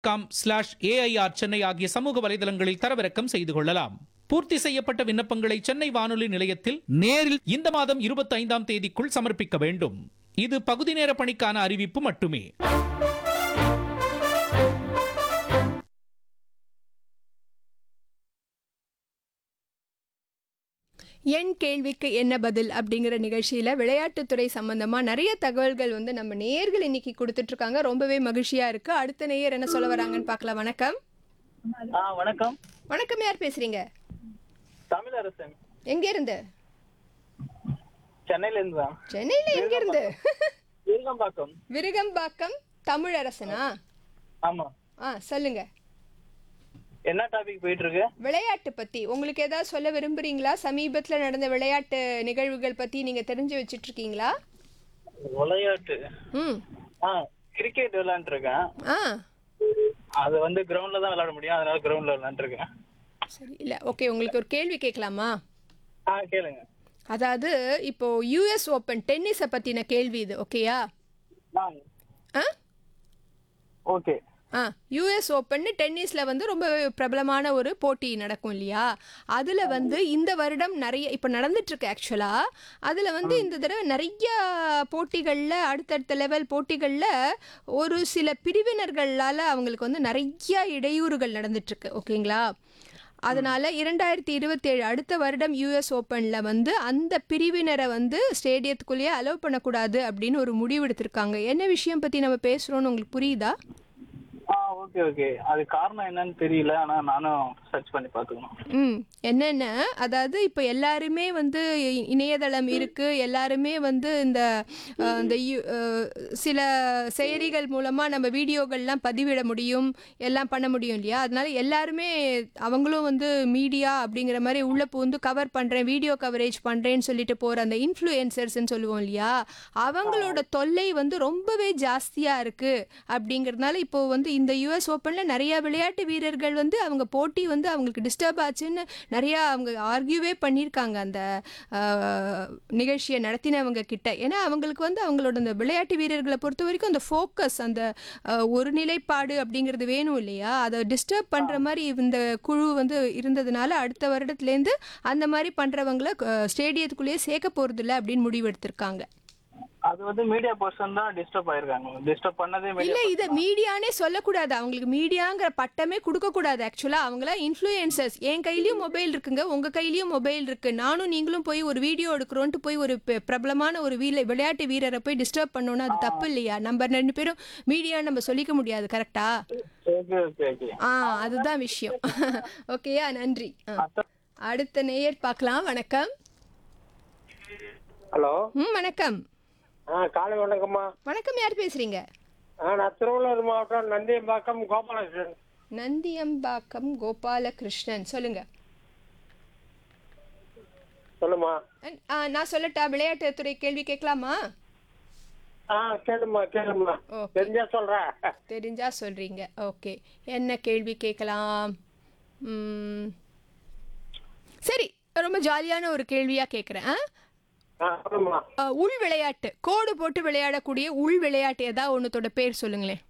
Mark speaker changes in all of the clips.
Speaker 1: Com slash AIR Chennai ஆகிய சமூக வலைதளங்களில் தரவிறக்கம் செய்து கொள்ளலாம் பூர்த்தி செய்யப்பட்ட விண்ணப்பங்களை சென்னை வானொலி நிலையத்தில் நேரில் இந்த மாதம் இருபத்தி ஐந்தாம் தேதிக்குள் சமர்ப்பிக்க வேண்டும் இது பகுதி நேர பணிக்கான அறிவிப்பு மட்டுமே
Speaker 2: என் கேள்விக்கு என்ன பதில் அப்படிங்கிற நிகழ்ச்சியில் விளையாட்டுத்துறை சம்பந்தமாக நிறைய தகவல்கள் வந்து நம்ம நேர்கள் இன்னைக்கு கொடுத்துட்டு இருக்காங்க ரொம்பவே மகிழ்ச்சியா இருக்கு அடுத்த நேயர் என்ன சொல்ல வராங்கன்னு பார்க்கலாம் வணக்கம்
Speaker 3: ஆ வணக்கம்
Speaker 2: வணக்கம் யார் பேசுறீங்க
Speaker 3: தமிழரசன்
Speaker 2: எங்க இருந்து
Speaker 3: சென்னையில இருந்து தான்
Speaker 2: சென்னையில எங்க இருந்து
Speaker 3: விருகம்பாக்கம்
Speaker 2: விருகம்பாக்கம் தமிழரசனா
Speaker 3: ஆமா
Speaker 2: ஆ சொல்லுங்க
Speaker 3: என்ன டாபிக் போயிட்டு இருக்கு
Speaker 2: விளையாட்டு பத்தி உங்களுக்கு ஏதாவது சொல்ல விரும்புறீங்களா சமீபத்துல நடந்த விளையாட்டு நிகழ்வுகள் பத்தி நீங்க தெரிஞ்சு வச்சிட்டு இருக்கீங்களா
Speaker 3: விளையாட்டு
Speaker 2: ம்
Speaker 3: ஆ கிரிக்கெட் விளையாண்டு இருக்கேன்
Speaker 2: ஆ
Speaker 3: அது வந்து கிரவுண்ட்ல தான் விளையாட முடியும் அதனால கிரவுண்ட்ல விளையாண்டு இருக்கேன்
Speaker 2: சரி இல்ல ஓகே உங்களுக்கு ஒரு கேள்வி கேட்கலாமா
Speaker 3: ஆ கேளுங்க
Speaker 2: அதாவது இப்போ யூஎஸ் ஓப்பன் டென்னிஸை பத்தின கேள்வி இது ஓகேயா
Speaker 3: ஆ
Speaker 2: ஆ
Speaker 3: ஓகே
Speaker 2: ஆ யூஎஸ் ஓப்பன் டென்னிஸில் வந்து ரொம்ப பிரபலமான ஒரு போட்டி நடக்கும் இல்லையா அதில் வந்து இந்த வருடம் நிறைய இப்போ நடந்துட்டுருக்கு ஆக்சுவலாக அதில் வந்து இந்த தடவை நிறைய போட்டிகளில் அடுத்தடுத்த லெவல் போட்டிகளில் ஒரு சில பிரிவினர்களால் அவங்களுக்கு வந்து நிறைய இடையூறுகள் நடந்துட்டுருக்கு ஓகேங்களா அதனால இரண்டாயிரத்தி இருபத்தேழு அடுத்த வருடம் யூஎஸ் ஓப்பனில் வந்து அந்த பிரிவினரை வந்து ஸ்டேடியத்துக்குள்ளேயே அலோவ் பண்ணக்கூடாது அப்படின்னு ஒரு முடிவு எடுத்திருக்காங்க என்ன விஷயம் பற்றி நம்ம பேசுகிறோன்னு உங்களுக்கு புரியுதா
Speaker 3: ஆ ஓகே ஓகே அது காரணம் என்னன்னு தெரியல ஆனா நானும் சர்ச் பண்ணி பாத்துக்கணும்
Speaker 2: ம் என்னென்ன அதாவது இப்போ எல்லாருமே வந்து இ- இணையதளம் இருக்கு எல்லாருமே வந்து இந்த அஹ், இந்த யு- அஹ், சில செயலிகள் மூலமா நம்ம வீடியோகள்லாம் பதிவிட முடியும் எல்லாம் பண்ண முடியும் இல்லையா அதனால எல்லாருமே அவங்களும் வந்து மீடியா அப்படிங்கிற மாதிரி உள்ள பூந்து கவர் பண்றேன் வீடியோ கவரேஜ் பண்றேன்னு சொல்லிட்டு போற அந்த இன்ஃப்ளூயன்சர்ஸ்ன்னு சொல்லுவோம் இல்லையா அவங்களோட தொல்லை வந்து ரொம்பவே ஜாஸ்தியா இருக்கு அப்படிங்கிறதுனால இப்போ வந்து இந்த யுஎஸ் ஓப்பன்ல நிறைய விளையாட்டு வீரர்கள் வந்து அவங்க போட்டி வந்து அவங்களுக்கு டிஸ்டர்ப் ஆச்சுன்னு நிறைய அவங்க ஆர்கியூவே பண்ணியிருக்காங்க அந்த ஆஹ், நிகழ்ச்சியை நடத்தினவங்க கிட்ட ஏன்னா அவங்களுக்கு வந்து அவங்களோட அந்த விளையாட்டு வீரர்களை பொறுத்த வரைக்கும் அந்த ஃபோக்கஸ் அந்த ஆஹ், ஒரு நிலைப்பாடு அப்படிங்கிறது வேணும் இல்லையா அதை டிஸ்டர்ப் பண்ற மாதிரி இந்த குழு வந்து இருந்ததுனால அடுத்த வருடத்துலேருந்து அந்த மாதிரி பண்றவங்கள ஸ்டேடியத்துக்குள்ளேயே சேர்க்க போறதில்ல அப்படின்னு முடிவு எடுத்திருக்காங்க
Speaker 3: அது வந்து மீடியா பர்சன் தான் டிஸ்டர்ப் ஆயிருக்காங்க டிஸ்டர்ப் பண்ணதே
Speaker 2: இல்ல
Speaker 3: மீடியா
Speaker 2: இத மீடியானே சொல்லக்கூடாது அவங்களுக்கு மீடியாங்கிற பட்டமே கொடுக்க கூடாது ஆக்சுவலா அவங்கள இன்ஃப்ளூயன்சர்ஸ் என் கையிலயும் மொபைல் இருக்குங்க உங்க கையிலயும் மொபைல் இருக்கு நானும் நீங்களும் போய் ஒரு வீடியோ எடுக்கிறோன்ட்டு போய் ஒரு பெ- பிரபலமான ஒரு வீல விளையாட்டு வீரரை போய் டிஸ்டர்ப் பண்ணோம்னா அது தப்பு இல்லையா நம்ம ரெண்டு பேரும் மீடியா நம்ம சொல்லிக்க முடியாது கரெக்டா
Speaker 3: ஓகே ஓகே ஓகே
Speaker 2: ஆ அதுதான் விஷயம் ஓகேயா நன்றி ஆ. அடுத்த நேயர் பார்க்கலாம் வணக்கம்
Speaker 4: ஹலோ
Speaker 2: ம் வணக்கம்
Speaker 4: ஆ காலை வணக்கம்மா
Speaker 2: வணக்கம் யார் பேசுறீங்க
Speaker 4: ஆ நான் திருவள்ளூர் மாவட்டம் நந்தியம்பாக்கம் கோபாலகிருஷ்ணன்
Speaker 2: நந்தியம்பாக்கம் கோபாலகிருஷ்ணன் சொல்லுங்க
Speaker 4: சொல்லுமா
Speaker 2: அண்ட், ஆ, நான் சொல்லட்டா விளையாட்டு துறை கேள்வி கேட்கலாமா
Speaker 4: ஆ கேளுமா கேளுமா
Speaker 2: ஓகே.
Speaker 4: தெரிஞ்சா சொல்றேன்
Speaker 2: தெரிஞ்சா சொல்றீங்க ஓகே என்ன கேள்வி கேட்கலாம் ம், சரி ரொம்ப ஜாலியான ஒரு கேள்வியா கேட்குறேன்
Speaker 4: ஆ சொல்லுமா
Speaker 2: உள் விளையாட்டு கோடு போட்டு விளையாடக்கூடிய உள் விளையாட்டு ஏதாவது ஒன்றுத்தோட பேர் சொல்லுங்களேன்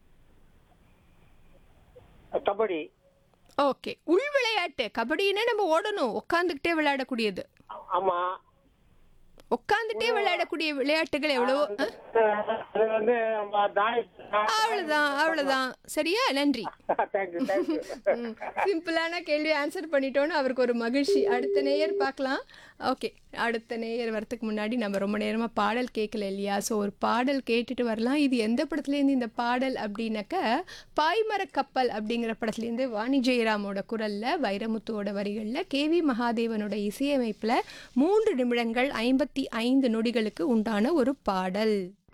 Speaker 4: கபடி
Speaker 2: ஓகே உள் விளையாட்டு கபடின்னா நம்ம ஓடணும் உட்காந்துக்கிட்டே விளையாடக்கூடியது
Speaker 4: ஆமா
Speaker 2: உட்காந்துட்டே விளையாடக்கூடிய விளையாட்டுகள் எவ்வளவோ ஆ?
Speaker 4: அது வந்து நம்ம தாய்
Speaker 2: அவ்வளவுதான் அவ்வளவுதான் சரியா நன்றி
Speaker 4: தேங்க்யூ தேங்க்யூ
Speaker 2: ம், சிம்பிளான கேள்வி ஆன்சர் பண்ணிட்டோன்னு அவருக்கு ஒரு மகிழ்ச்சி அடுத்த நேயர் பார்க்கலாம் ஓகே அடுத்த நேயர் வரதுக்கு முன்னாடி நம்ம ரொம்ப நேரமாக பாடல் கேட்கல இல்லையா ஸோ ஒரு பாடல் கேட்டுட்டு வரலாம் இது எந்த படத்துலேருந்து இந்த பாடல் அப்படின்னாக்க பாய்மர கப்பல் அப்படிங்கிற படத்துலேருந்து வாணி ஜெயராமோட குரலில் வைரமுத்துவோட வரிகளில் கேவி மகாதேவனோட இசையமைப்பில் மூன்று நிமிடங்கள் ஐம்பத்தி ஐந்து நொடிகளுக்கு உண்டான ஒரு பாடல்